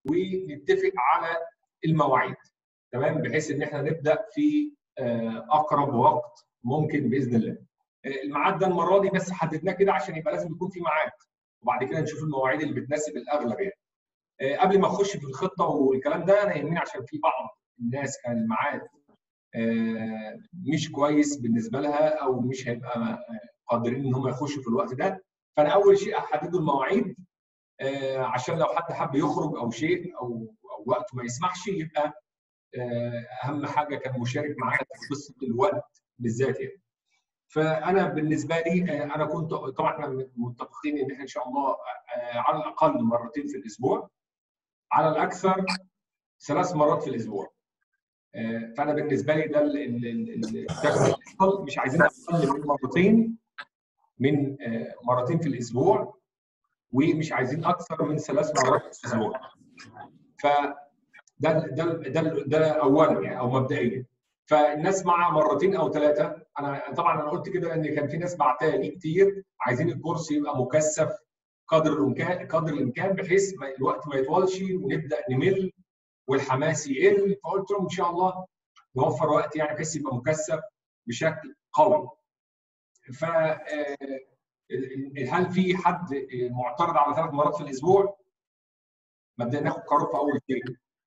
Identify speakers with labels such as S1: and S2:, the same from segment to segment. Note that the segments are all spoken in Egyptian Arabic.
S1: ونتفق على المواعيد تمام بحيث ان احنا نبدا في آه، اقرب وقت ممكن باذن الله. آه، الميعاد ده المره دي بس حددناه كده عشان يبقى لازم يكون في ميعاد وبعد كده نشوف المواعيد اللي بتناسب الاغلب يعني. آه، قبل ما اخش في الخطه والكلام ده انا يهمني عشان في بعض الناس كان الميعاد آه، مش كويس بالنسبه لها او مش هيبقى آه، قادرين ان هم يخشوا في الوقت ده فانا اول شيء احدد المواعيد آه، عشان لو حد حب يخرج او شيء او او وقته ما يسمحش يبقى آه، اهم حاجه كان مشارك معانا في قصه الوقت بالذات يعني. فانا بالنسبه لي آه، انا كنت طبعا احنا متفقين ان احنا ان شاء الله آه، على الاقل مرتين في الاسبوع على الاكثر ثلاث مرات في الاسبوع. آه، فانا بالنسبه لي ده ال- ال- ال- الدخل الافضل مش عايزين اقل من مرتين من آه، مرتين في الاسبوع ومش عايزين اكثر من ثلاث مرات في الاسبوع. فده ده ده ده اولا يعني او مبدئيا. فالناس مع مرتين او ثلاثه انا طبعا انا قلت كده لان كان في ناس بعتها لي كتير عايزين الكورس يبقى مكثف قدر الامكان قدر الامكان بحيث ما الوقت ما يطولش ونبدا نمل والحماس يقل فقلت لهم ان شاء الله نوفر وقت يعني بحيث يبقى مكثف بشكل قوي. ف آه، هل في حد معترض على ثلاث مرات في الاسبوع؟ مبدئيا ناخد قرار في اول شيء.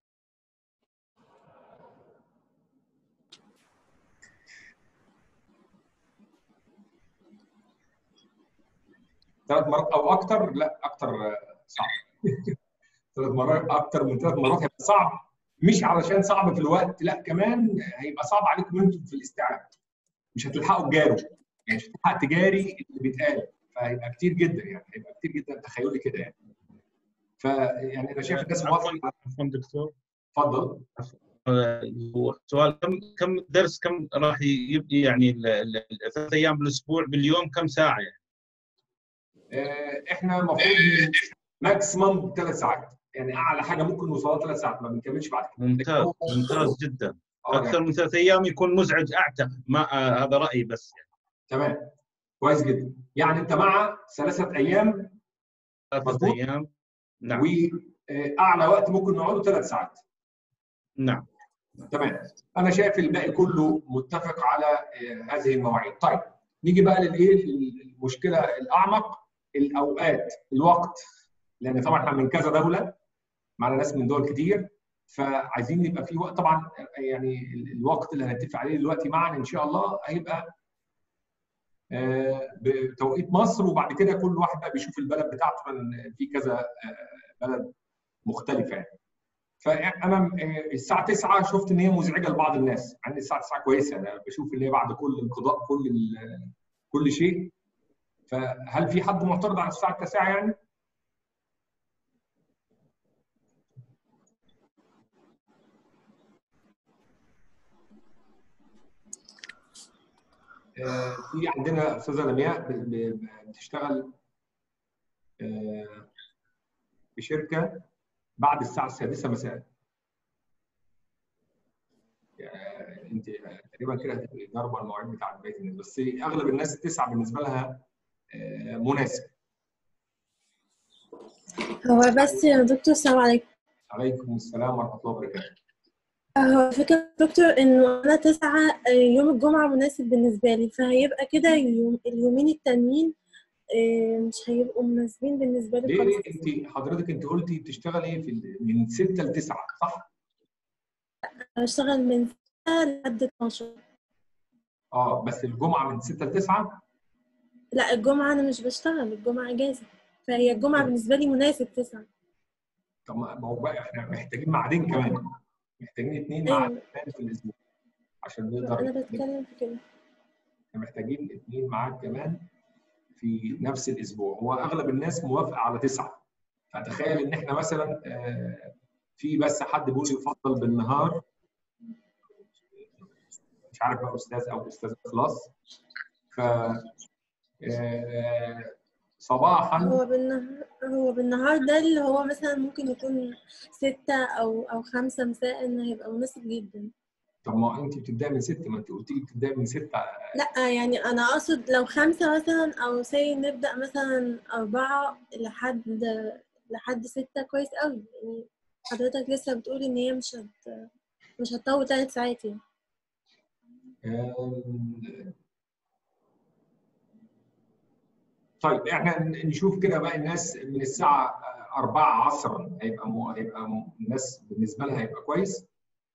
S1: ثلاث مرات او اكثر لا اكثر صعب ثلاث مرات اكثر من ثلاث مرات هيبقى صعب مش علشان صعب في الوقت لا كمان هيبقى صعب عليكم انتم في الاستيعاب مش هتلحقوا تجاروا يعني مش هتلحق تجاري اللي بيتقال فهيبقى كتير جدا يعني هيبقى كتير جدا تخيلي كده يعني فيعني انا شايف الناس
S2: عفوا
S1: موافقه
S2: عفوا دكتور
S1: اتفضل
S2: آه، هو سؤال كم كم درس كم راح يبقى يعني ال- ال- ثلاث ايام بالاسبوع باليوم كم ساعه يعني؟
S1: آه، احنا المفروض ماكسيمم ثلاث ساعات يعني اعلى حاجه ممكن نوصلها ثلاث ساعات ما بنكملش بعد كده
S2: ممتاز ممتاز جدا
S1: آه، يعني
S2: اكثر من ثلاث ايام يكون مزعج اعتقد ما آه، هذا رايي بس يعني
S1: تمام كويس جدا يعني انت مع ثلاثه ايام
S2: ثلاثه
S1: مظبوط.
S2: ايام نعم
S1: واعلى وقت ممكن نقعده ثلاث ساعات
S2: نعم
S1: تمام انا شايف الباقي كله متفق على آه، هذه المواعيد طيب نيجي بقى للايه المشكله الاعمق الاوقات الوقت لان طبعا احنا من كذا دوله معنا ناس من دول كتير فعايزين يبقى في وقت طبعا يعني ال- الوقت اللي هنتفق عليه دلوقتي معا ان شاء الله هيبقى آه، بتوقيت مصر وبعد كده كل واحد بقى بيشوف البلد بتاعته لأن في كذا آه، بلد مختلفه يعني. فانا آه، الساعه 9 شفت ان هي مزعجه لبعض الناس مع ان الساعه 9 كويسه انا بشوف ان هي بعد كل انقضاء كل ال- كل شيء فهل في حد معترض على الساعه 9 يعني؟ آه، في عندنا استاذه لمياء ب- ب- بتشتغل آه، في شركه بعد الساعه السادسه مساء يعني انت تقريبا كده هتبقي ضاربه المواعيد بتاعت بقيه الناس بس اغلب الناس التسعه بالنسبه لها آه، مناسب
S3: هو بس يا دكتور السلام عليكم
S1: عليكم السلام ورحمه الله وبركاته
S3: هو فكرة دكتور إنه أنا تسعة آه، يوم الجمعة مناسب بالنسبة لي فهيبقى كده يوم اليومين التانيين آه، مش هيبقوا مناسبين بالنسبة لي
S1: ليه
S3: خالص
S1: ليه انت حضرتك انت قلتي بتشتغلي في ال- من 6 ل 9 صح؟
S3: أنا بشتغل من 6 لحد 12
S1: اه بس الجمعه من 6 ل 9
S3: لا الجمعة أنا مش بشتغل الجمعة إجازة فهي الجمعة بالنسبة لي مناسب تسعة
S1: طب ما ما هو بقى احنا محتاجين ميعادين كمان محتاجين اثنين ميعاد
S3: أيوة
S1: كمان في الاسبوع عشان
S3: أنا
S1: نقدر
S3: بتكلم في كده
S1: احنا محتاجين اثنين ميعاد كمان في نفس الاسبوع هو اغلب الناس موافقه على تسعه فتخيل ان احنا مثلا آه، في بس حد بيقول يفضل بالنهار مش عارف بقى استاذ او استاذ خلاص ف آه، صباحا
S3: هو بالنهار هو بالنهار ده اللي هو مثلا ممكن يكون ستة أو أو خمسة مساء هيبقى مناسب جدا
S1: طب ما انت بتبداي من 6 ما انت قلت لي بتبداي من 6
S3: لا يعني انا اقصد لو خمسة مثلا او سي نبدأ مثلا اربعة لحد لحد ستة كويس قوي يعني حضرتك لسه بتقول ان هي مش هت مش هتطول ثلاث ساعات يعني
S1: آم، طيب احنا نشوف كده بقى الناس من الساعة 4 عصرا هيبقى مو... هيبقى م- الناس بالنسبة لها هيبقى كويس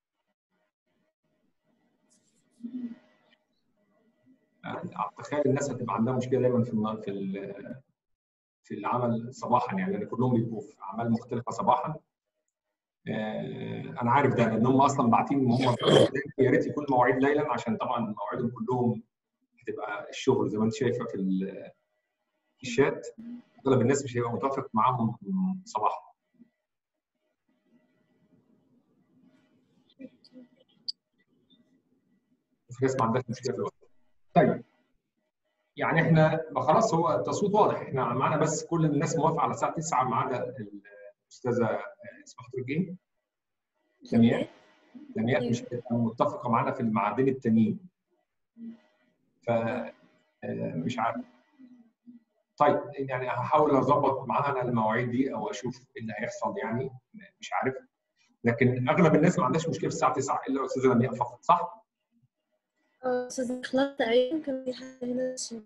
S1: يعني اتخيل الناس هتبقى عندها مشكلة دايما في الم- في ال- في العمل صباحا يعني لان كلهم بيبقوا في اعمال مختلفة صباحا آه، انا عارف ده لان هم اصلا باعتين ان هم يا ريت يكون مواعيد ليلا عشان طبعا مواعيدهم كلهم هتبقى الشغل زي ما انت شايفه في ال- في الشات اغلب الناس مش هيبقى متوافق معاهم صباحا وفي ناس ما عندهاش مشكله في الوقت طيب يعني احنا ما خلاص هو التصويت واضح احنا معانا بس كل الناس موافقه على الساعه 9 ما عدا الاستاذه آه، اسمها حضرتك ايه؟ لمياء لمياء مش هتبقى متفقه معانا في الميعادين التانيين ف آه، مش عارف طيب يعني هحاول اظبط معاها انا المواعيد دي او اشوف ايه اللي هيحصل يعني مش عارف لكن اغلب الناس ما عندهاش مشكله في الساعه 9 الا استاذه لمياء فقط صح؟
S3: اه استاذ اخلاص تقريبا كان في حد هنا عشان-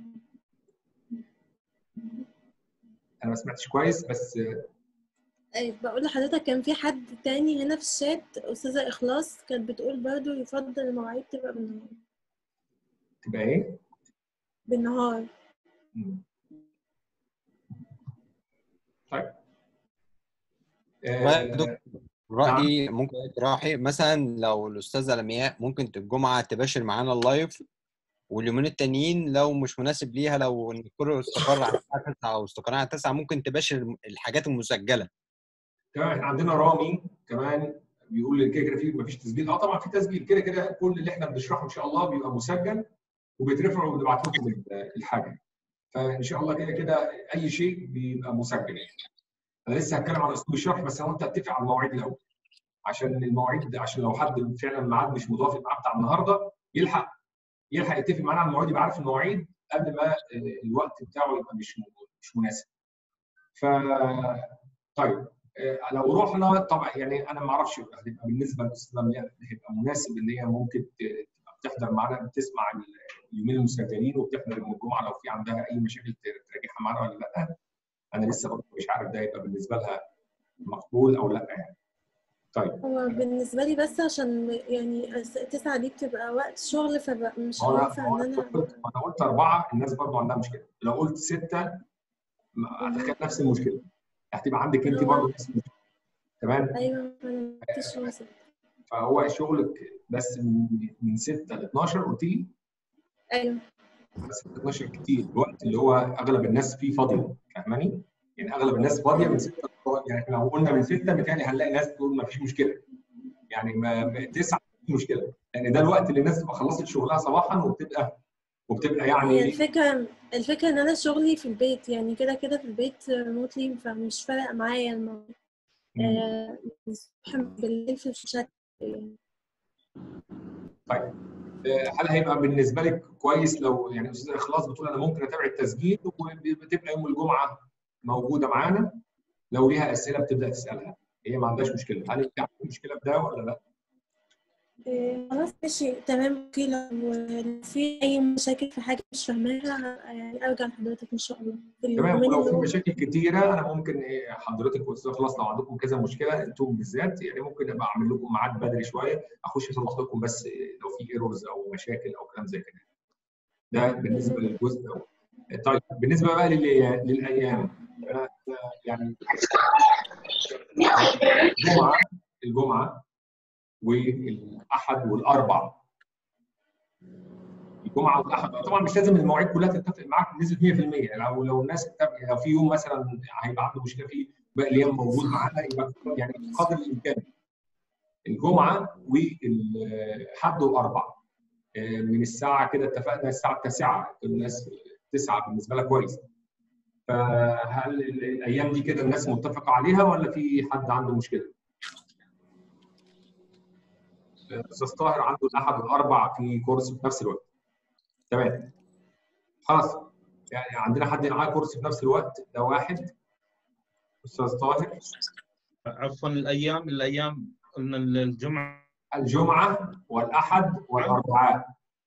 S1: انا ما سمعتش كويس بس
S3: أي بقول لحضرتك كان في حد تاني هنا في الشات أستاذة إخلاص كانت بتقول برضو يفضل المواعيد تبقى بالنهار
S1: تبقى ايه؟
S3: بالنهار
S1: مم. طيب
S4: رأيك
S1: آه،
S4: دكتور رأيي ممكن اقتراحي مثلا لو الأستاذة لمياء ممكن الجمعة تباشر معانا اللايف واليومين التانيين لو مش مناسب ليها لو ان الكل استقر على الساعة 9 أو استقر على 9 ممكن تباشر الحاجات المسجلة
S1: تمام احنا عندنا رامي كمان بيقول لي كده كده في مفيش تسجيل اه طبعا في تسجيل كده كده كل اللي احنا بنشرحه ان شاء الله بيبقى مسجل وبيترفع وبنبعت لكم ال- الحاجه فان شاء الله كده كده اي شيء بيبقى مسجل يعني انا لسه هتكلم عن اسلوب الشرح بس انا قلت اتفق على المواعيد الاول عشان المواعيد عشان لو حد فعلا ميعاد مش متوافق معاه بتاع النهارده يلحق يلحق يتفق معانا على المواعيد يبقى عارف المواعيد قبل ما آه، الوقت بتاعه يبقى مش مش مناسب. ف طيب آه، لو رحنا طبعا يعني انا ما اعرفش هتبقى بالنسبه للاستاذه لمياء هيبقى مناسب ان هي ممكن ت- تبقى بتحضر معانا بتسمع اليومين المسجلين وبتحضر يوم الجمعه لو في عندها اي مشاكل تراجعها معانا ولا لا انا لسه برضه مش عارف ده هيبقى بالنسبه لها مقبول او لا يعني. طيب
S3: هو بالنسبة لي بس عشان يعني الس- تسعة دي بتبقى وقت شغل فمش
S1: هو انا
S3: هينفع
S1: هو
S3: إن
S1: انا
S3: أنا
S1: قلت انا قلت اربعه الناس برضه عندها مشكله لو قلت سته ما- هتخيل نفس المشكله هتبقى عندك انت برضه نفس المشكله تمام
S3: أيوة أنا مكنتش واثق
S1: فهو شغلك بس من من 6 ل 12 قلت لي
S3: أيوة
S1: بس 12 كتير الوقت اللي هو اغلب الناس فيه فاضيه فاهماني؟ يعني اغلب الناس فاضيه من 6 يعني إحنا لو قلنا من 6 بالتالي هنلاقي ناس تقول ما فيش مشكله يعني ما 9 مفيش مشكله لان ده الوقت اللي الناس تبقى خلصت شغلها صباحا وبتبقى وبتبقى
S3: هي
S1: يعني
S3: الفكرة الفكرة إن أنا شغلي في البيت يعني كده كده في البيت ريموتلي فمش فارق معايا الموضوع آه، الصبح بالليل في الشات يعني.
S1: طيب آه، هل هيبقى بالنسبه لك كويس لو يعني استاذ اخلاص بتقول انا ممكن اتابع التسجيل وبتبقى يوم الجمعه موجوده معانا لو ليها اسئله بتبدا تسالها هي ما عندهاش مشكله هل انت عندك مشكله في ده ولا لا؟
S3: آه، خلاص ماشي تمام اوكي لو لو في اي مشاكل في حاجه مش فاهماها يعني ارجع لحضرتك ان شاء الله في
S1: تمام
S3: اليومين
S1: ولو في
S3: اللي هو-
S1: مشاكل كتيره انا ممكن إيه، حضرتك واستاذ اخلاص لو عندكم كذا مشكله انتم بالذات يعني ممكن ابقى اعمل لكم ميعاد بدري شويه اخش اصلح لكم بس إيه، لو في ايرورز او مشاكل او كلام زي كده. ده بالنسبه للجزء الاول. طيب بالنسبه بقى لل- للايام أنا يعني الجمعه الجمعه والاحد والاربع الجمعه والاحد طبعا مش لازم المواعيد كلها تتفق معاك بنسبه 100% لو لو الناس اتفق- لو في يوم مثلا هيبقى عنده مشكله فيه باقي الايام موجود معانا يبقى يعني قدر الامكان الجمعه والحد والاربع آه، من الساعه كده اتفقنا الساعه التاسعه الناس تسعه بالنسبه لها كويس فهل ال- الايام دي كده الناس متفقه عليها ولا في حد عنده مشكله؟ آه، استاذ طاهر عنده الاحد والاربع في كورس في نفس الوقت تمام خلاص يعني عندنا حد معاه كورس في نفس الوقت ده واحد استاذ طاهر
S2: عفوا الايام الايام قلنا الجمعه
S1: الجمعه والاحد والاربعاء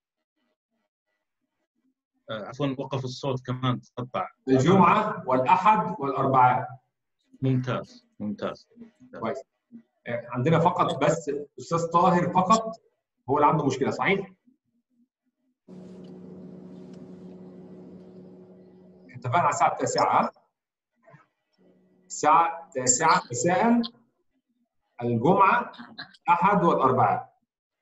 S2: آه، عفوا وقف الصوت كمان تقطع
S1: الجمعه والاحد والاربعاء
S2: ممتاز ممتاز
S1: كويس آه، عندنا فقط بس استاذ طاهر فقط هو اللي عنده مشكله صحيح؟ اتفقنا على الساعه 9 الساعه 9 مساء الجمعه احد والاربعاء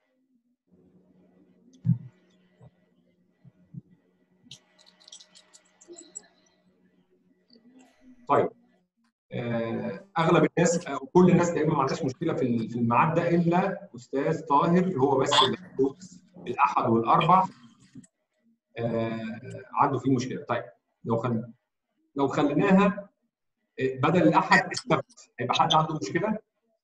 S1: طيب آه، اغلب الناس او كل الناس تقريبا ما عندهاش مشكله في ال- في الميعاد ده الا استاذ طاهر هو بس اللي عنده الاحد والاربع آه، عنده فيه مشكله طيب لو خل... لو خليناها آه، بدل الاحد السبت هيبقى حد عنده مشكله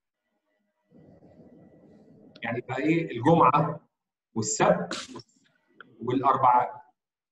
S1: يعني يبقى ايه الجمعه والسبت والاربعاء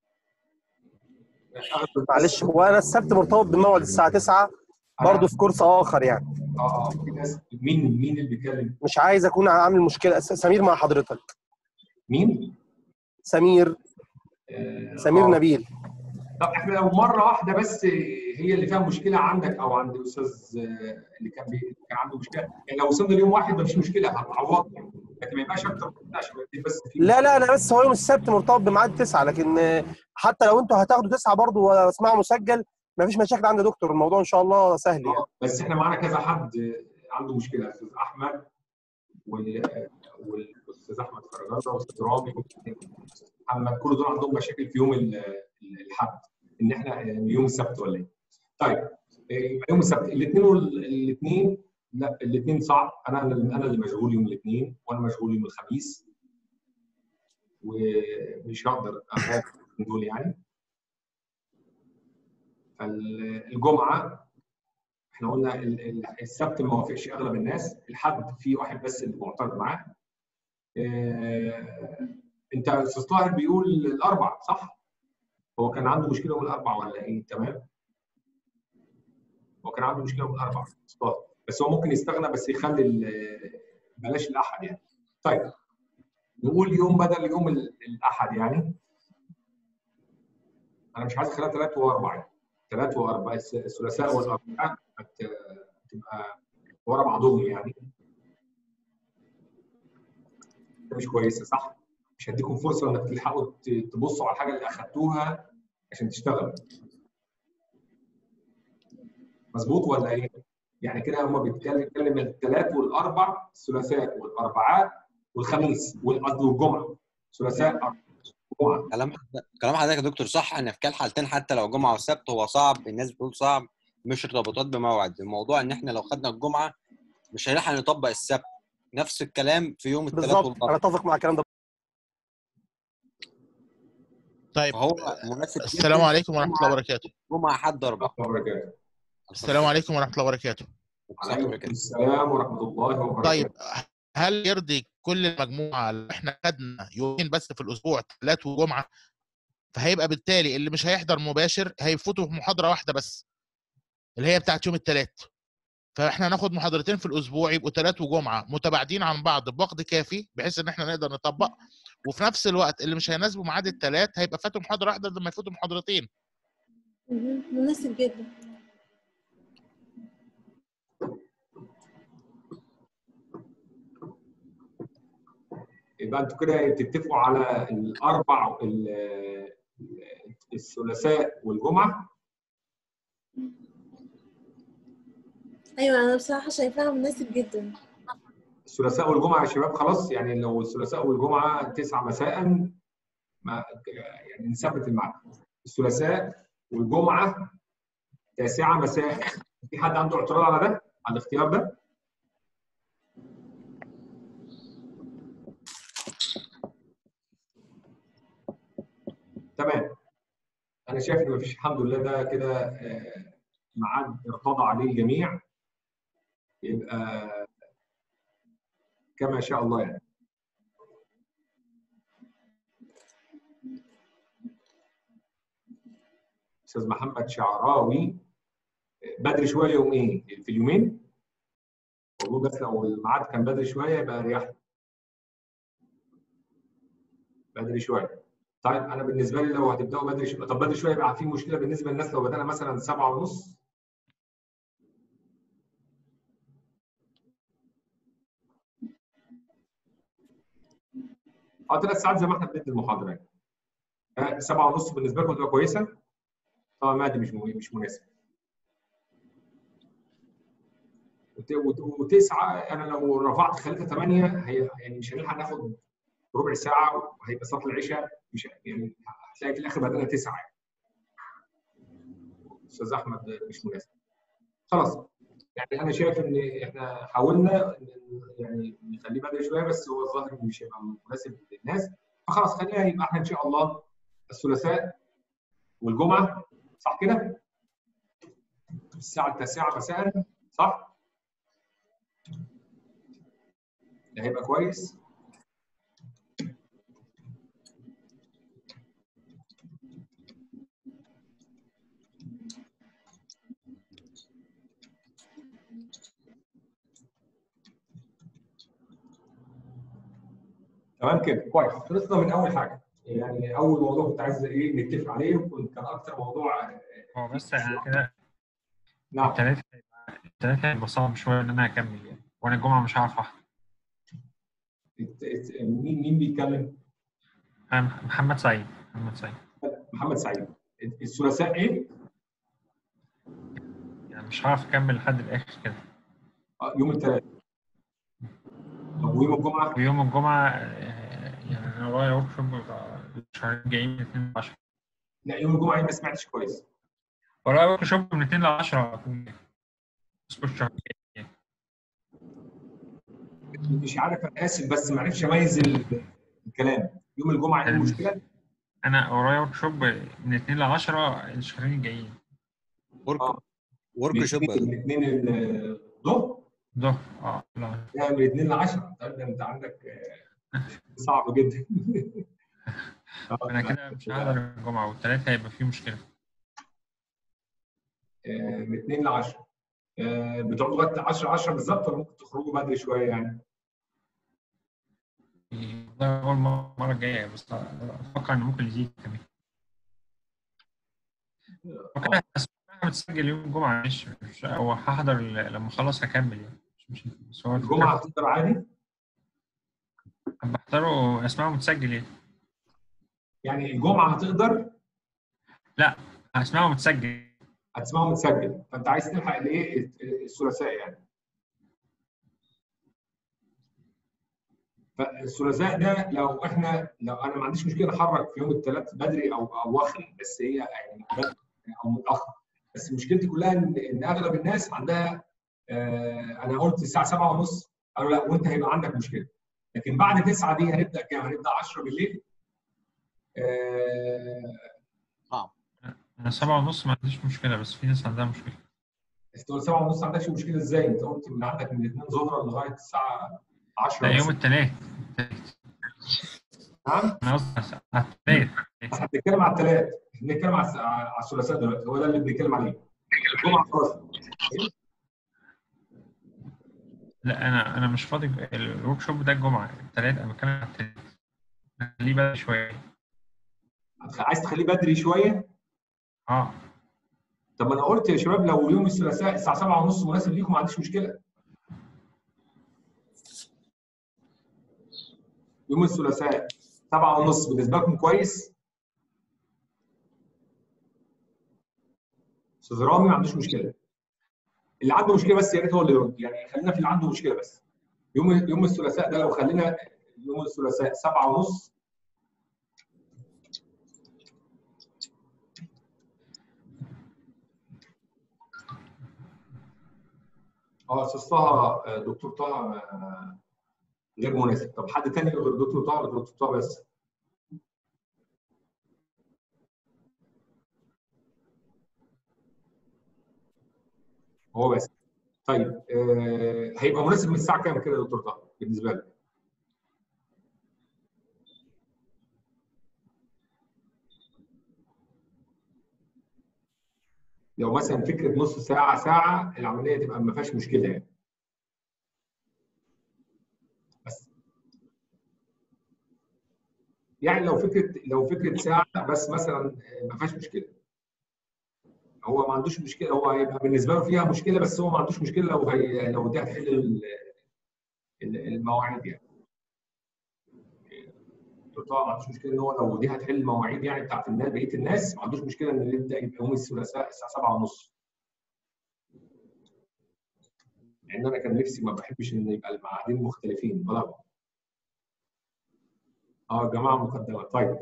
S1: أغلب-
S5: معلش هو انا السبت مرتبط بالموعد الساعه 9 برضه في كورس اخر يعني
S1: اه اه في ناس مين مين اللي بيتكلم؟
S5: مش عايز اكون عامل مشكله س- سمير مع حضرتك
S1: مين؟
S5: سمير
S1: آه،
S5: سمير
S1: آه.
S5: نبيل
S1: طب احنا لو مره واحده بس هي اللي فيها مشكله عندك او عند الاستاذ آه، اللي كان بي... كان عنده مشكله يعني لو وصلنا ليوم واحد مفيش مشكله هتعوض لكن ما يبقاش اكتر من كده عشان ما يبقاش بس في
S5: لا لا انا بس هو يوم السبت مرتبط بميعاد 9 لكن آه، حتى لو انتوا هتاخدوا 9 برضه واسمعوا مسجل مفيش مشاكل عند دكتور الموضوع ان شاء الله سهل يعني
S1: آه، بس احنا معانا كذا حد آه، عنده مشكله الاستاذ احمد وال- آه، والاستاذ احمد فرجانه والاستاذ رامي والاستاذ محمد كل دول عندهم مشاكل في يوم ال- ال- الحد ان احنا آه، يوم السبت ولا ايه؟ طيب آه، يبقى يوم السبت الاثنين والاثنين لا الاثنين صعب انا انا اللي مشغول يوم الاثنين وانا مشغول يوم الخميس ومش هقدر اغادر من دول يعني فالجمعه احنا قلنا ال- ال- السبت ما وافقش اغلب الناس الحد في واحد بس اللي معترض معاه آه، انت استاذ طاهر بيقول الاربع صح؟ هو كان عنده مشكله يوم الاربع ولا ايه تمام؟ هو كان عنده مشكله يوم الاربع أستاذ طاهر. بس هو ممكن يستغنى بس يخلي ال- بلاش الاحد يعني طيب نقول يوم بدل يوم ال- الاحد يعني انا مش عايز اخليها ثلاث واربع يعني ثلاث واربع الس- الثلاثاء والاربعاء هت- هتبقى ورا بعضهم يعني ده مش كويسه صح؟ مش هديكم فرصه انك تلحقوا ت- تبصوا على الحاجه اللي اخدتوها عشان تشتغلوا مظبوط ولا ايه؟ يعني كده هم بيتكلم بيتكلم الثلاث والاربع الثلاثاء والاربعاء والخميس والقصدي والجمعه ثلاثاء أربع، جمعه
S4: كلام كلام حضرتك يا دكتور صح ان في كلا الحالتين حتى لو جمعه والسبت هو صعب الناس بتقول صعب مش ارتباطات بموعد الموضوع ان احنا لو خدنا الجمعه مش هنلحق نطبق السبت نفس الكلام في يوم الثلاث
S5: بالظبط انا
S4: والاربعاء
S5: اتفق مع الكلام ده
S6: طيب
S4: فهو مناسب
S6: السلام
S4: جداً
S6: عليكم ورحمه الله وبركاته
S4: جمعه حد اربعه
S1: وبركاته
S6: السلام عليكم ورحمه الله وبركاته
S1: عليكم السلام ورحمه الله وبركاته
S6: طيب هل يرضي كل المجموعه اللي احنا خدنا يومين بس في الاسبوع ثلاث وجمعه فهيبقى بالتالي اللي مش هيحضر مباشر هيفوتوا في محاضره واحده بس اللي هي بتاعت يوم الثلاث فاحنا هناخد محاضرتين في الاسبوع يبقوا ثلاث وجمعه متباعدين عن بعض بوقت كافي بحيث ان احنا نقدر نطبق وفي نفس الوقت اللي مش هيناسبه ميعاد الثلاث هيبقى فاتوا محاضره واحده لما يفوتوا محاضرتين
S3: مهم. مناسب جدا
S1: يبقى انتوا كده بتتفقوا على الاربع ال- الثلاثاء والجمعه
S3: ايوه انا بصراحه شايفاها مناسب جدا
S1: الثلاثاء والجمعه يا شباب خلاص يعني لو الثلاثاء والجمعه 9 مساء ما يعني نثبت الميعاد الثلاثاء والجمعه 9 مساء في حد عنده اعتراض على ده؟ على الاختيار ده؟ تمام انا شايف ان مفيش الحمد لله ده كده آه، ميعاد ارتضى عليه الجميع يبقى كما شاء الله يعني استاذ محمد شعراوي بدري شويه يوم ايه؟ في اليومين؟ والله بس لو الميعاد كان بدري شويه يبقى اريح لي. بدري شويه طيب انا بالنسبه لي لو هتبداوا بدري شويه طب بدري شويه يبقى في مشكله بالنسبه للناس لو بدانا مثلا سبعة ونص اه ثلاث ساعات زي ما احنا بندي المحاضره يعني آه، سبعة ونص بالنسبه لكم تبقى كويسه؟ طبعا ما دي مش مو- مش مناسب وت- وت- وتسعة انا لو رفعت خليتها 8 هي يعني مش هنلحق ناخد ربع ساعه وهيبقى صلاه العشاء مش يعني هتلاقي في الاخر بدأنا تسعه يعني. استاذ احمد مش مناسب خلاص يعني انا شايف ان احنا حاولنا إن- يعني نخليه بدري شويه بس هو الظاهر إنه مش هيبقى مناسب للناس فخلاص خلينا يبقى احنا ان شاء الله الثلاثاء والجمعه صح كده؟ الساعه التاسعه مساء صح؟ ده هيبقى كويس تمام كده كويس خلصنا من اول حاجه يعني اول موضوع كنت عايز ايه نتفق عليه وكنت كان اكتر موضوع
S7: هو بس انا كده
S1: نعم
S7: التلاتة هيبقى- التلاتة هيبقى صعب شوية إن أنا أكمل يعني وأنا الجمعة مش هعرف أحضر
S1: الت- الت- مين مين بيتكلم؟
S7: أنا مح- محمد سعيد محمد سعيد
S1: محمد سعيد الثلاثاء ايه؟
S7: يعني مش هعرف أكمل لحد الآخر كده
S1: آه، يوم الثلاث طب ويوم الجمعه؟
S7: ويوم الجمعة آه، يعني أنا ورايا ورك شوب بتاع الشهرين الجايين من 2 ل 10
S1: لا يوم الجمعه ما سمعتش كويس
S7: ورايا ورك شوب من 2 ل 10 أكون أسبوع الشهر الجاي
S1: مش عارف انا اسف بس ما عرفتش اميز ال- الكلام يوم الجمعه ايه المشكله؟
S7: أنا ورايا ورك شوب من 2 ل 10 الشهرين الجايين
S4: ورك
S1: آه.
S4: ورك شوب
S1: من الاثنين الظهر
S7: ظهر اه لا
S1: لا من الاثنين ل 10 طيب ده انت عندك آه، صعب جدا آه،
S7: أنا كده مش هحضر الجمعة والتلاتة هيبقى فيه مشكلة
S1: آه، من 2 ل 10 آه، بتقعدوا لغايه 10 10 بالظبط ولا ممكن تخرجوا بدري شويه يعني؟
S7: ده أول مرة المرة الجاية بس أتوقع إن ممكن يزيد كمان وكده اسمها بتسجل يوم الجمعة مش مش هو هحضر ال- لما أخلص هكمل يعني مش مش بس هو
S1: الجمعه هتقدر عادي
S7: بحضره اسمها متسجل يعني
S1: يعني الجمعه هتقدر
S7: اسمها متسجل
S1: هتسمعه متسجل فانت عايز تلحق الايه الثلاثاء يعني فالثلاثاء ده لو احنا لو انا ما عنديش مشكله احرك في يوم الثلاث بدري او او واخر بس هي يعني بدري او متاخر بس مشكلتي كلها ان ان اغلب الناس عندها آه انا قلت الساعه 7 ونص قالوا لا وانت هيبقى عندك مشكله لكن بعد 9 دي هنبدا كام؟ هنبدا 10 بالليل آه
S7: أنا سبعة ونص ما عنديش مشكلة بس في ناس عندها مشكلة
S1: انت قلت 7 ونص ما عندكش مشكله ازاي؟ انت قلت من عندك من 2 ظهرا لغايه الساعه 10
S7: لا يوم
S1: بس.
S7: التلات
S1: نعم
S7: أنا قصدي على التلات
S1: احنا بنتكلم على الثلاث بنتكلم على الس- على الثلاثاء دلوقتي هو ده اللي بنتكلم عليه الجمعه خلاص
S7: لا أنا أنا مش فاضي الورك شوب ده الجمعة التلات أنا بتكلم على التلات خليه بدري شوية
S1: هتخ- عايز تخليه بدري شويه
S7: اه
S1: طب ما انا قلت يا شباب لو يوم الثلاثاء الساعه 7 ونص مناسب ليكم ما عنديش مشكله يوم الثلاثاء 7 ونص بالنسبه لكم كويس استاذ رامي ما عندوش مشكله اللي عنده مشكله بس يا ريت هو اللي يرد يعني خلينا في اللي عنده مشكله بس يوم يوم الثلاثاء ده لو خلينا يوم الثلاثاء 7 ونص اه استاذ طه آه، دكتور طه آه، غير مناسب طب حد تاني غير دكتور طه ولا دكتور طه بس هو بس طيب آه، هيبقى مناسب من الساعه كام كده يا دكتور طه بالنسبه لك لو مثلا فكره نص ساعه ساعه العمليه تبقى ما فيهاش مشكله يعني يعني لو فكره لو فكره ساعه بس مثلا ما فيهاش مشكله هو ما عندوش مشكله هو هيبقى بالنسبه له فيها مشكله بس هو ما عندوش مشكله لو هي لو دي هتحل ال- ال- المواعيد يعني طبعا ما عندوش مشكله ان هو لو دي هتحل المواعيد يعني بتاعت الناس بقيه الناس ما عندوش مشكله ان يبدا يبقى يوم الثلاثاء الساعه 7:30 لان انا كان نفسي ما بحبش ان يبقى الميعادين مختلفين ولا اه يا جماعه مقدمه طيب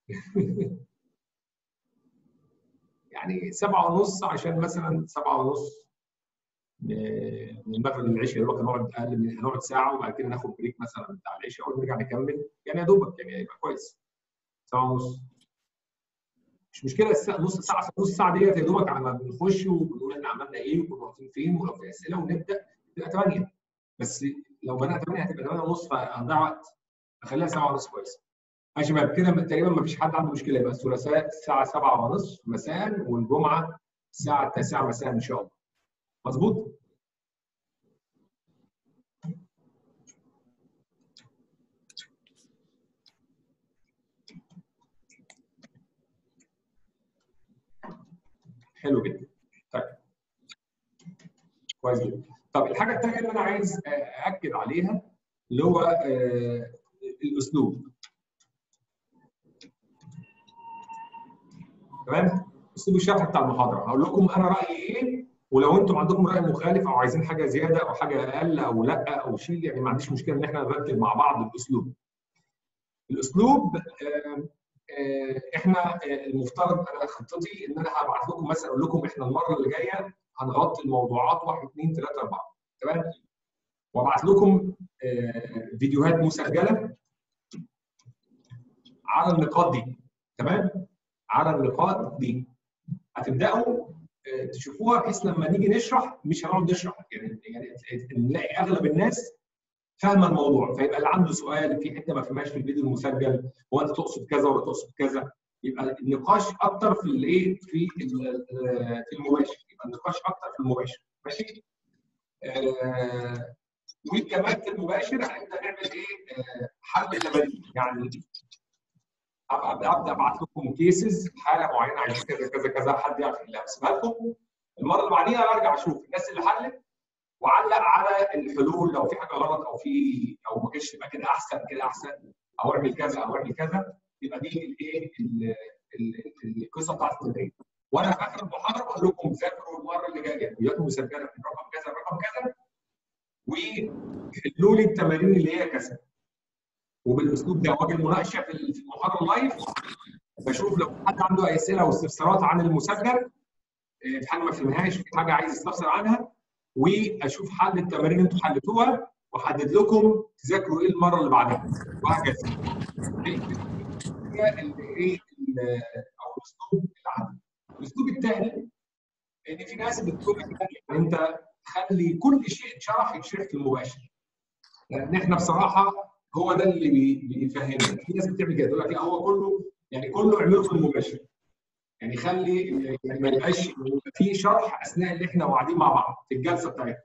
S1: يعني سبعة ونص عشان مثلا سبعة ونص آه، من المغرب للعشاء يا دوبك هنقعد اقل من هنقعد ساعه وبعد كده ناخد بريك مثلا بتاع العشاء ونرجع نكمل يعني يا دوبك يعني هيبقى كويس سبعة ونص مش مشكله الساعه نص ساعه نص ساعه ديت يا دوبك على ما بنخش وبنقول احنا عملنا ايه وكنا واقفين فين ولو في اسئله ونبدا تبقى 8 بس لو بدات 8 هتبقى 8 ونص فهنضيع وقت نخليها 7 ونص كويس يا شباب كده تقريبا ما فيش حد عنده مشكله يبقى الثلاثاء الساعه 7 ونص مساء والجمعه الساعه 9 مساء ان شاء الله مظبوط؟ حلو جدا طيب كويس جدا طب الحاجه الثانيه اللي انا عايز ااكد عليها اللي هو آه، الاسلوب تمام اسلوب الشرح بتاع المحاضره هقول لكم انا رايي ايه ولو انتم عندكم راي مخالف او عايزين حاجه زياده او حاجه اقل او لا او شيل يعني ما عنديش مشكله ان احنا نرتب مع بعض الاسلوب الاسلوب آه، آه، احنا آه، المفترض انا خطتي ان انا هبعت لكم مثلا اقول لكم احنا المره اللي جايه هنغطي الموضوعات 1 2 3 4 تمام وابعت لكم آه، فيديوهات مسجله على النقاط دي تمام على النقاط دي هتبداوا آه، تشوفوها بحيث لما نيجي نشرح مش هنقعد نشرح يعني يعني نلاقي اغلب الناس فاهمه الموضوع فيبقى اللي عنده سؤال في حته ما فهمهاش في الفيديو المسجل هو انت تقصد كذا ولا تقصد كذا يبقى النقاش اكتر في الايه في ال- آه، في المباشر يبقى النقاش اكتر في المباشر ماشي آه، وكمان في المباشر هنبدا نعمل ايه آه، حل تمارين يعني ابدا ابدا ابعت لكم كيسز حاله معينه عايزين كذا كذا كذا حد يعرف يحلها اسيبها لكم المره اللي بعديها ارجع اشوف الناس اللي حلت وعلق على الحلول لو في حاجه غلط او في او ما كانش يبقى كده احسن كده احسن او اعمل كذا او اعمل كذا يبقى دي الايه ال- ال- القصه بتاعت التدريب وانا في اخر المحاضره بقول لكم ذاكروا المره اللي جايه فيديوهات مسجله من رقم كذا رقم كذا وحلوا لي التمارين اللي هي كذا وبالاسلوب ده واجي المناقشه في في المحاضره اللايف بشوف لو حد عنده اي اسئله او استفسارات عن المسجل إيه، في حاجه ما فهمهاش في حاجه عايز يستفسر عنها واشوف حل التمارين اللي انتوا حلتوها واحدد لكم تذاكروا ايه المره اللي بعدها وهكذا هي ال- ايه ال- او الاسلوب اللي عندي الاسلوب الثاني ان في ناس بتقول لك لا، انت خلي كل شيء اتشرح يتشرح في المباشر لان احنا بصراحه هو ده اللي بي- بيفهمنا في ناس بتعمل كده تقول لك لا هو كله يعني كله اعمله في المباشر يعني خلي يعني ما يبقاش يبقى في شرح اثناء اللي احنا قاعدين مع بعض في الجلسه بتاعتنا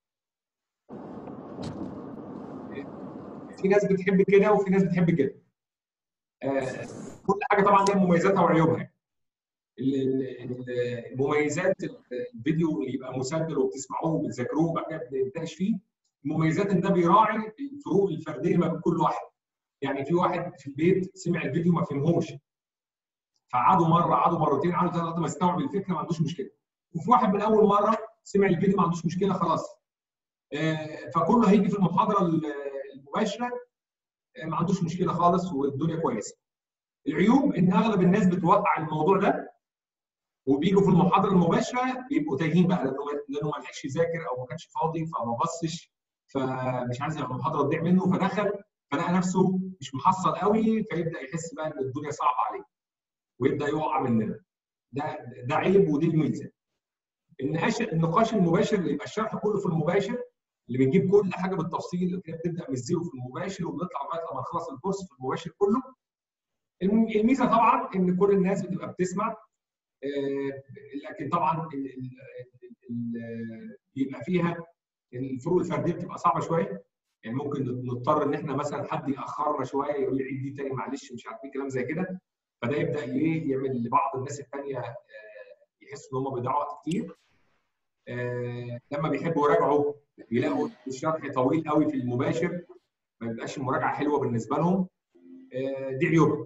S1: في ناس بتحب كده وفي ناس بتحب كده آه، كل حاجه طبعا ليها مميزاتها وعيوبها ال- ال- ال- المميزات الفيديو اللي يبقى مسجل وبتسمعوه وبتذاكروه وبعد كده بنتناقش فيه المميزات ان ده بيراعي الفروق الفرديه ما بين كل واحد يعني في واحد في البيت سمع الفيديو ما فهمهوش فقعدوا مره قعدوا مرتين قعدوا ثلاثه لغايه ما استوعب الفكره ما عندوش مشكله وفي واحد من اول مره سمع الفيديو ما عندوش مشكله خلاص آه، فكله هيجي في المحاضره المباشره آه، ما عندوش مشكله خالص والدنيا كويسه العيوب ان اغلب الناس بتوقع الموضوع ده وبيجوا في المحاضره المباشره بيبقوا تايهين بقى لانه لانه ما لحقش يذاكر او ما كانش فاضي فما بصش فمش عايز المحاضره تضيع منه فدخل فلقى نفسه مش محصل قوي فيبدا يحس بقى ان الدنيا صعبه عليه ويبدا يقع مننا ده ده عيب ودي الميزه النقاش النقاش المباشر اللي يبقى الشرح كله في المباشر اللي بنجيب كل حاجه بالتفصيل كده بتبدا من الزيرو في المباشر وبنطلع لغايه لما نخلص الكورس في المباشر كله الم- الميزه طبعا ان كل الناس بتبقى بتسمع آه، لكن طبعا ال- ال- ال- بيبقى فيها الفروق الفرديه بتبقى صعبه شويه يعني ممكن نضطر ان احنا مثلا حد ياخرنا شويه يقول لي عيد دي تاني معلش مش عارف ايه كلام زي كده فده يبدا ايه يعمل لبعض الناس الثانيه يحسوا ان هم بيضيعوا وقت كتير آه، لما بيحبوا يراجعوا يلاقوا الشرح طويل قوي في المباشر ما بيبقاش المراجعه حلوه بالنسبه لهم آه، دي عيوبها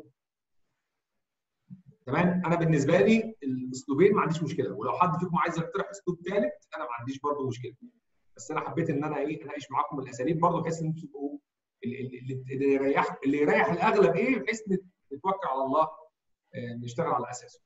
S1: تمام انا بالنسبه لي الاسلوبين ما عنديش مشكله ولو حد فيكم عايز يقترح اسلوب ثالث انا ما عنديش برضه مشكله بس انا حبيت ان انا ايه اناقش معاكم الاساليب برضه بحيث ان انتوا تبقوا اللي اللي يريح اللي يريح الاغلب ايه بحيث نتوكل على الله آه، نشتغل على اساسه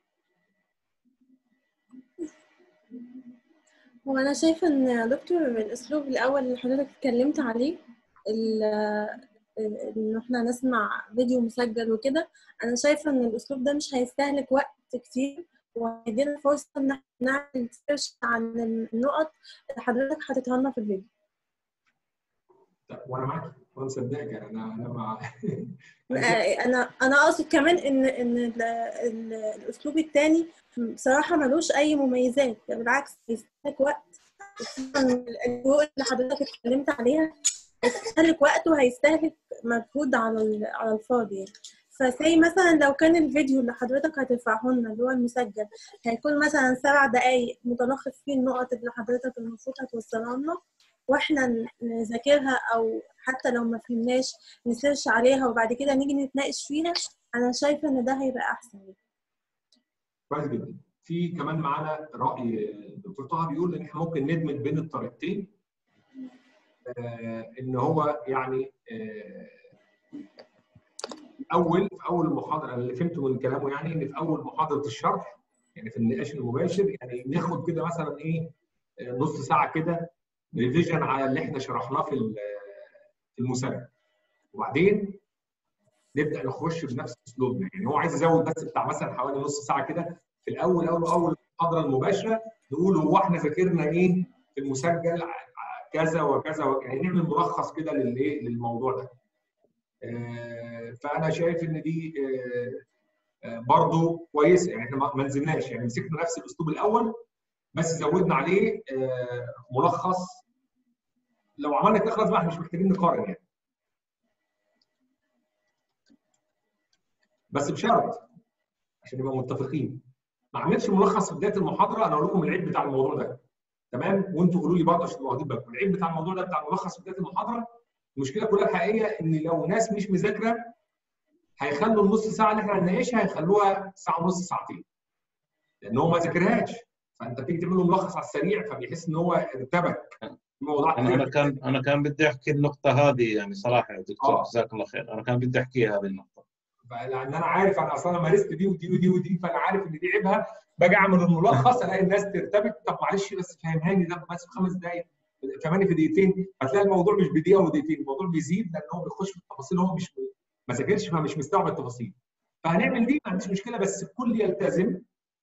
S3: هو أنا شايفة إن يا دكتور الأسلوب الأول اللي حضرتك اتكلمت عليه ال- إن إحنا نسمع فيديو مسجل وكده أنا شايفة إن الأسلوب ده مش هيستهلك وقت كتير وهيدينا فرصة إن إحنا نعمل سيرش عن النقط اللي حضرتك حاططها لنا في الفيديو.
S1: طيب، وانا معاك وانا مصدقك يعني انا انا مع
S3: انا انا اقصد كمان ان ان ال- ال- الاسلوب الثاني بصراحه ملوش اي مميزات بالعكس هيستهلك وقت خصوصاً الفروق اللي حضرتك اتكلمت عليها هيستهلك وقت وهيستهلك مجهود على ال- على الفاضي يعني. فسي مثلا لو كان الفيديو اللي حضرتك هترفعه لنا اللي هو المسجل هيكون مثلا سبع دقايق متلخص فيه النقط اللي حضرتك المفروض هتوصلها لنا واحنا ن- نذاكرها او حتى لو ما فهمناش نسيرش عليها وبعد كده نيجي نتناقش فيها انا شايفه ان ده هيبقى احسن
S1: كويس جدا في كمان معانا راي الدكتور طه بيقول ان احنا ممكن ندمج بين الطريقتين آه ان هو يعني آه اول في اول المحاضره اللي فهمته من كلامه يعني ان في اول محاضره الشرح يعني في النقاش المباشر يعني ناخد كده مثلا ايه آه، نص ساعه كده ريفيجن على اللي احنا شرحناه في ال- في المسابقه وبعدين نبدا نخش بنفس اسلوبنا يعني هو عايز يزود بس بتاع مثلا حوالي نص ساعه كده في الاول اول اول المحاضره المباشره نقول هو احنا ذاكرنا ايه في المسجل ع- ع- كذا وكذا وك- يعني نعمل ملخص كده للايه للموضوع ده آه، فانا شايف ان دي آه، آه، برضو كويسه يعني احنا ما ما نزلناش يعني مسكنا نفس الاسلوب الاول بس زودنا عليه آه، ملخص لو عملنا كده خلاص بقى احنا مش محتاجين نقارن يعني بس بشرط عشان نبقى متفقين ما اعملش ملخص في بدايه المحاضره انا اقول لكم العيب بتاع الموضوع ده تمام وانتوا قولوا لي برضه عشان تبقوا واخدين بالكم العيب بتاع الموضوع ده بتاع الملخص في بدايه المحاضره المشكله كلها الحقيقيه ان لو ناس مش مذاكره هيخلوا النص ساعه اللي احنا هنناقشها هيخلوها ساعه ونص ساعتين لان هو ما ذاكرهاش فانت بتيجي تعمل له ملخص على السريع فبيحس ان هو ارتبك في موضوع
S2: انا انا
S1: كتير.
S2: كان انا كان بدي احكي النقطه هذه يعني صراحه يا دكتور
S1: آه.
S2: جزاك الله خير انا كان بدي احكيها هذه النقطه
S1: لان انا عارف انا اصلا مارست دي ودي ودي ودي فانا عارف ان دي عيبها باجي اعمل الملخص الاقي الناس ترتبك طب معلش بس فهمهاني ده بس في خمس دقائق كمان في دقيقتين هتلاقي الموضوع مش بدقيقه ودقيقتين الموضوع بيزيد لان هو بيخش في التفاصيل هو مش ما ذاكرش فمش مستوعب التفاصيل فهنعمل دي ما عنديش مشكله بس الكل يلتزم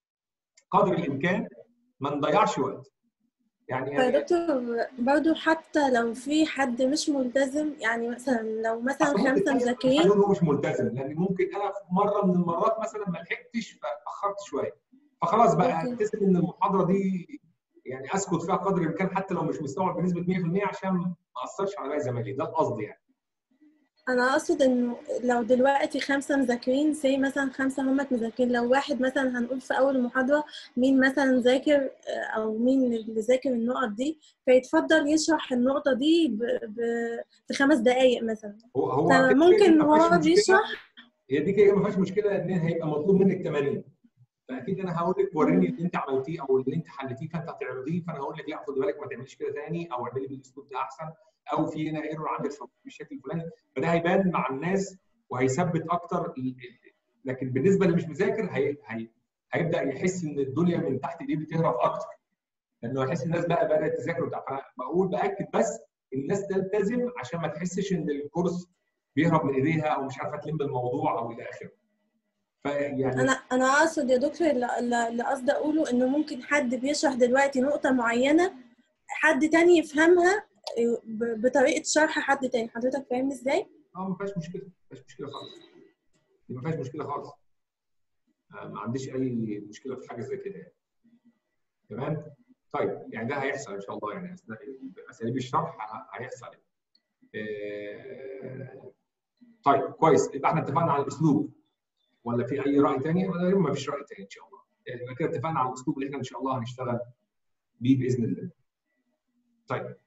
S1: قدر الامكان ما نضيعش وقت يعني
S3: يا دكتور برضو حتى لو في حد مش ملتزم يعني مثلا لو مثلا
S1: أصل ممكن
S3: خمسة
S1: تلاقي
S3: مذاكرين
S1: قانون هو مش ملتزم لان ممكن انا في مره من المرات مثلا ما لحقتش فاخرت شويه فخلاص بقى
S3: أوكي.
S1: التزم ان المحاضره دي يعني اسكت فيها قدر الامكان حتى لو مش مستوعب بنسبه 100% عشان ما اثرش على باقي زمايلي ده القصد يعني
S3: انا اقصد انه لو دلوقتي خمسة مذاكرين زي مثلا خمسة هم مذاكرين لو واحد مثلا هنقول في اول المحاضرة مين مثلا ذاكر آه، او مين اللي ذاكر النقط دي فيتفضل يشرح النقطة دي ب... ب... في خمس دقايق مثلا
S1: هو هو كده
S3: فممكن
S1: كده ما فيهاش
S3: وهو
S1: مشكلة.
S3: بيشرح
S1: هي دي كده ما فيهاش مشكله ان هيبقى مطلوب منك 80 فاكيد انا هقول لك وريني اللي انت عملتيه او اللي انت حلتيه فانت هتعرضيه فانا هقول لك لا خد بالك ما تعمليش كده تاني او اعملي بالاسلوب ده احسن او في هنا ايرور عندك في بالشكل الفلاني فده هيبان مع الناس وهيثبت اكتر ال- ال- لكن بالنسبه اللي مش مذاكر هي هي هيبدا يحس ان الدنيا من تحت ايديه بتهرب اكتر لانه هيحس الناس بقى بدات تذاكر وبتاع فانا بقول باكد بس الناس تلتزم عشان ما تحسش ان الكورس بيهرب من ايديها او مش عارفه تلم الموضوع او الى اخره فيعني
S3: انا انا اقصد يا دكتور اللي- اللي اللي قصدي اقوله انه ممكن حد بيشرح دلوقتي نقطة معينة حد تاني يفهمها آه، ب- بطريقة شرح حد تاني حضرتك فاهمني ازاي؟
S1: اه ما فيهاش مشكله ما فيهاش مشكله خالص دي ما فيهاش مشكله خالص آه، ما عنديش اي مشكله في حاجه زي كده يعني تمام طيب يعني ده هيحصل ان شاء الله يعني اثناء اساليب الشرح ه- هيحصل يعني. آه، طيب كويس يبقى احنا اتفقنا على الاسلوب ولا في اي راي تاني ولا ما فيش راي تاني ان شاء الله يبقى كده اتفقنا على الاسلوب اللي احنا ان شاء الله هنشتغل بيه باذن الله طيب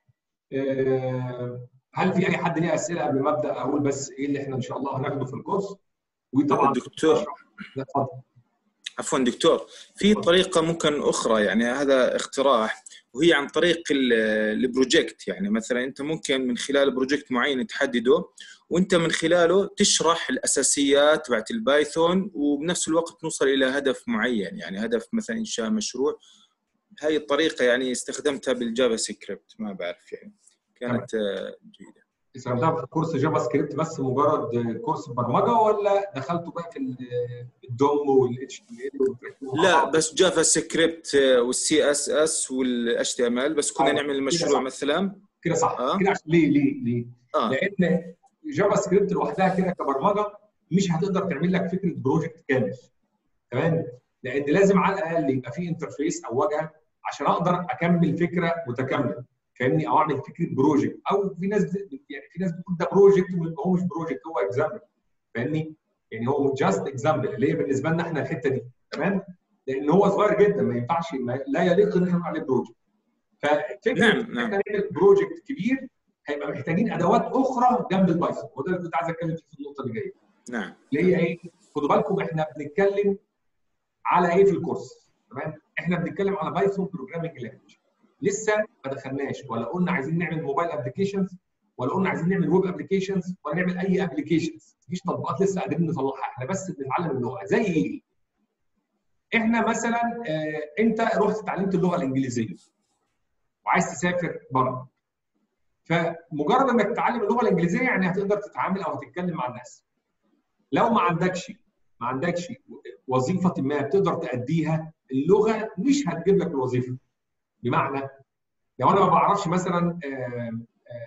S1: آه، هل في اي حد ليه اسئله قبل ما ابدا اقول بس ايه اللي احنا ان شاء الله هناخده في الكورس وطبعا
S8: دكتور
S1: لا اتفضل
S8: عفوا دكتور في طريقة ممكن أخرى يعني هذا اقتراح وهي عن طريق ال- البروجكت يعني مثلا أنت ممكن من خلال بروجكت معين تحدده وأنت من خلاله تشرح الأساسيات تبعت البايثون وبنفس الوقت نوصل إلى هدف معين يعني هدف مثلا إنشاء مشروع هاي الطريقة يعني استخدمتها بالجافا سكريبت ما بعرف يعني كانت آه، جيدة
S1: استخدمتها في كورس جافا سكريبت بس مجرد كورس برمجه ولا دخلتوا بقى في ال- الدوم والاتش تي ال
S8: لا بس جافا سكريبت والسي اس اس والاتش تي ام ال بس كنا
S1: آه،
S8: نعمل
S1: كده
S8: المشروع
S1: صح.
S8: مثلا
S1: كده صح
S8: آه.
S1: كده عشان ليه ليه ليه؟
S8: اه
S1: لان جافا سكريبت لوحدها كده كبرمجه مش هتقدر تعمل لك فكره بروجكت كامل تمام لان لازم على الاقل يبقى في انترفيس او واجهه عشان اقدر اكمل فكره متكامله فاهمني او اعمل فكره بروجكت او في ناس يعني في ناس بتقول ده بروجكت ويبقى هو مش بروجكت هو اكزامبل فاهمني يعني هو جاست اكزامبل اللي هي بالنسبه لنا احنا الحته دي تمام لان هو صغير جدا ما ينفعش ما لا يليق ان احنا نقول عليه بروجكت ففكره
S8: نعم،
S1: ان
S8: نعم.
S1: احنا نعمل بروجكت كبير هيبقى محتاجين ادوات اخرى جنب البايثون وده اللي كنت عايز اتكلم فيه في النقطه اللي جايه
S8: نعم
S1: اللي هي ايه؟ خدوا بالكم احنا بنتكلم على ايه في الكورس تمام؟ احنا بنتكلم على بايثون بروجرامنج لانجوج لسه ما دخلناش ولا قلنا عايزين نعمل موبايل ابلكيشنز ولا قلنا عايزين نعمل ويب ابلكيشنز ولا نعمل اي ابلكيشنز مفيش تطبيقات لسه قادرين نطلعها احنا بس بنتعلم اللغه زي ايه؟ احنا مثلا آه انت رحت اتعلمت اللغه الانجليزيه وعايز تسافر بره فمجرد انك تتعلم اللغه الانجليزيه يعني هتقدر تتعامل او هتتكلم مع الناس لو ما عندكش ما عندكش وظيفه ما بتقدر تاديها اللغه مش هتجيب لك الوظيفه بمعنى لو انا ما بعرفش مثلا آه،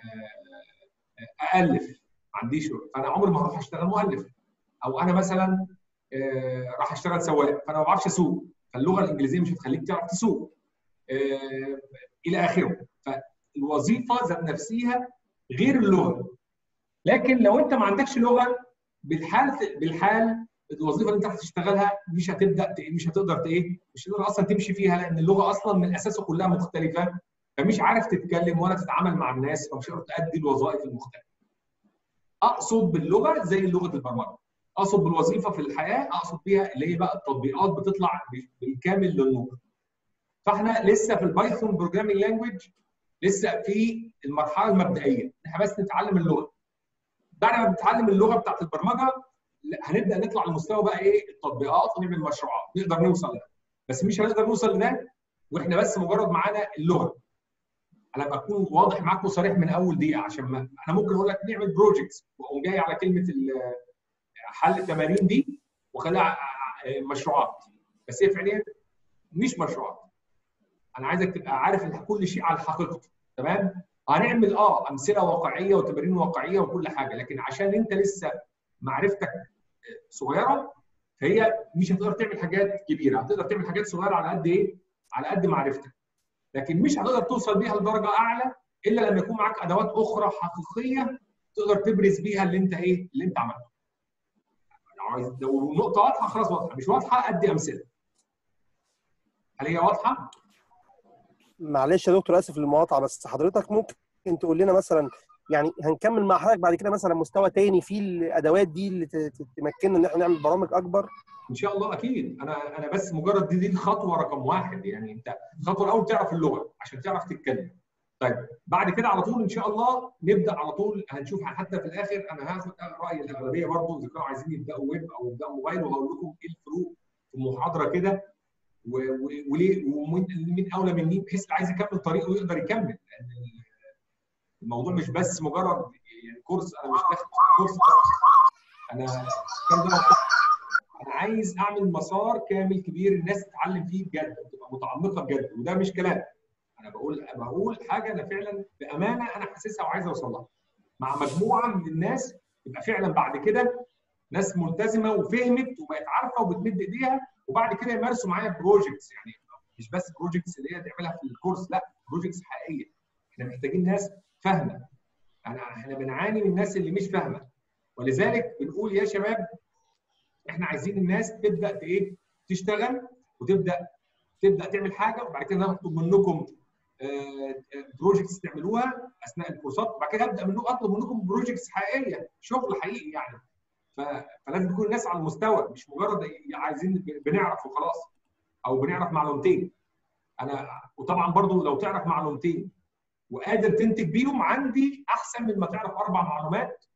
S1: آه، الف ما عنديش فانا عمري ما هروح اشتغل مؤلف او انا مثلا آه، راح اشتغل سواق فانا ما بعرفش اسوق فاللغه الانجليزيه مش هتخليك تعرف تسوق آه، الى اخره فالوظيفه ذات نفسها غير اللغه لكن لو انت ما عندكش لغه بالحال بالحال الوظيفه اللي انت هتشتغلها مش هتبدا ت- مش هتقدر ت- ايه مش هتقدر اصلا تمشي فيها لان اللغه اصلا من اساسه كلها مختلفه فمش عارف تتكلم ولا تتعامل مع الناس فمش هتقدر تأدي الوظائف المختلفه. اقصد باللغه زي لغه البرمجه. اقصد بالوظيفه في الحياه اقصد بيها اللي هي بقى التطبيقات بتطلع بالكامل للنور. فاحنا لسه في البايثون بروجرامينج لانجويج لسه في المرحله المبدئيه احنا بس نتعلم اللغه. بعد ما بنتعلم اللغه بتاعت البرمجه لا، هنبدا نطلع لمستوى بقى ايه التطبيقات ونعمل مشروعات نقدر نوصل لده بس مش هنقدر نوصل لده واحنا بس مجرد معانا اللغه انا بكون واضح معاكم صريح من اول دقيقه عشان ما انا ممكن اقول لك نعمل بروجكتس واقوم جاي على كلمه ال- حل التمارين دي واخليها ع- ع- مشروعات بس هي فعليا مش مشروعات انا عايزك تبقى عارف إن كل شيء على حقيقته تمام هنعمل اه امثله واقعيه وتمارين واقعيه وكل حاجه لكن عشان انت لسه معرفتك صغيره فهي مش هتقدر تعمل حاجات كبيره هتقدر تعمل حاجات صغيره على قد ايه على قد معرفتك لكن مش هتقدر توصل بيها لدرجه اعلى الا لما يكون معاك ادوات اخرى حقيقيه تقدر تبرز بيها اللي انت ايه اللي انت عملته لو عايز لو نقطه واضحه خلاص واضحه مش واضحه ادي امثله هل هي واضحه
S5: معلش يا دكتور اسف للمقاطعه بس حضرتك ممكن تقول لنا مثلا يعني هنكمل مع حضرتك بعد كده مثلا مستوى تاني فيه الادوات دي اللي ت- ت- تمكننا ان احنا نعمل برامج اكبر
S1: ان شاء الله اكيد انا انا بس مجرد دي, دي الخطوه رقم واحد يعني انت الخطوه الاول تعرف اللغه عشان تعرف تتكلم طيب بعد كده على طول ان شاء الله نبدا على طول هنشوف حتى في الاخر انا هاخد راي الاغلبيه برضه اذا كانوا عايزين يبداوا ويب او يبداوا موبايل وهقول لكم ايه الفروق في محاضره كده و- و- وليه ومين مين اولى من مين بحيث اللي عايز يكمل طريقه يقدر يكمل لان الموضوع مش بس مجرد يعني كورس انا مش داخل كورس بس انا كان ده موضوع انا عايز اعمل مسار كامل كبير الناس تتعلم فيه بجد وتبقى متعمقه بجد وده مش كلام انا بقول بقول حاجه انا فعلا بامانه انا حاسسها وعايز اوصل لها مع مجموعه من الناس يبقى فعلا بعد كده ناس ملتزمه وفهمت وبقت عارفه وبتمد ايديها وبعد كده يمارسوا معايا بروجكتس يعني مش بس بروجكتس اللي هي تعملها في الكورس لا بروجكتس حقيقيه احنا محتاجين ناس فاهمه انا احنا بنعاني من الناس اللي مش فاهمه ولذلك بنقول يا شباب احنا عايزين الناس تبدا ايه تشتغل وتبدا تبدا تعمل حاجه وبعد كده نطلب منكم بروجكتس تعملوها اثناء الكورسات وبعد كده ابدا منكم اطلب منكم بروجكتس حقيقيه شغل حقيقي يعني ف- فلازم تكون الناس على المستوى مش مجرد عايزين ب- بنعرف وخلاص او بنعرف معلومتين انا وطبعا برضو لو تعرف معلومتين وقادر تنتج بيهم عندي احسن من ما تعرف اربع معلومات